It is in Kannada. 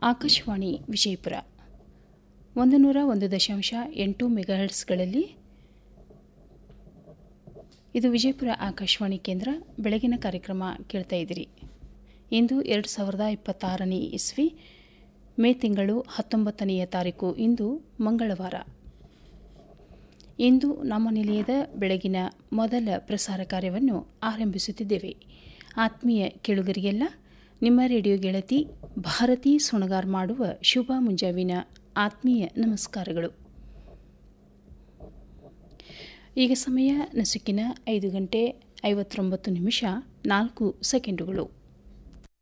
ಆಕಾಶವಾಣಿ ವಿಜಯಪುರ ಒಂದು ನೂರ ಒಂದು ದಶಾಂಶ ಎಂಟು ಮೆಗಾಹರ್ಟ್ಸ್ಗಳಲ್ಲಿ ಇದು ವಿಜಯಪುರ ಆಕಾಶವಾಣಿ ಕೇಂದ್ರ ಬೆಳಗಿನ ಕಾರ್ಯಕ್ರಮ ಕೇಳ್ತಾ ಇದ್ದೀರಿ ಇಂದು ಎರಡು ಸಾವಿರದ ಇಪ್ಪತ್ತಾರನೇ ಇಸ್ವಿ ಮೇ ತಿಂಗಳು ಹತ್ತೊಂಬತ್ತನೆಯ ತಾರೀಕು ಇಂದು ಮಂಗಳವಾರ ಇಂದು ನಮ್ಮ ನಿಲಯದ ಬೆಳಗಿನ ಮೊದಲ ಪ್ರಸಾರ ಕಾರ್ಯವನ್ನು ಆರಂಭಿಸುತ್ತಿದ್ದೇವೆ ಆತ್ಮೀಯ ಕೇಳುಗರಿಗೆಲ್ಲ ನಿಮ್ಮ ರೇಡಿಯೋ ಗೆಳತಿ ಭಾರತಿ ಸುಣಗಾರ್ ಮಾಡುವ ಶುಭ ಮುಂಜಾವಿನ ಆತ್ಮೀಯ ನಮಸ್ಕಾರಗಳು ಈಗ ಸಮಯ ನಸುಕಿನ ಐದು ಗಂಟೆ ಐವತ್ತೊಂಬತ್ತು ನಿಮಿಷ ನಾಲ್ಕು ಸೆಕೆಂಡುಗಳು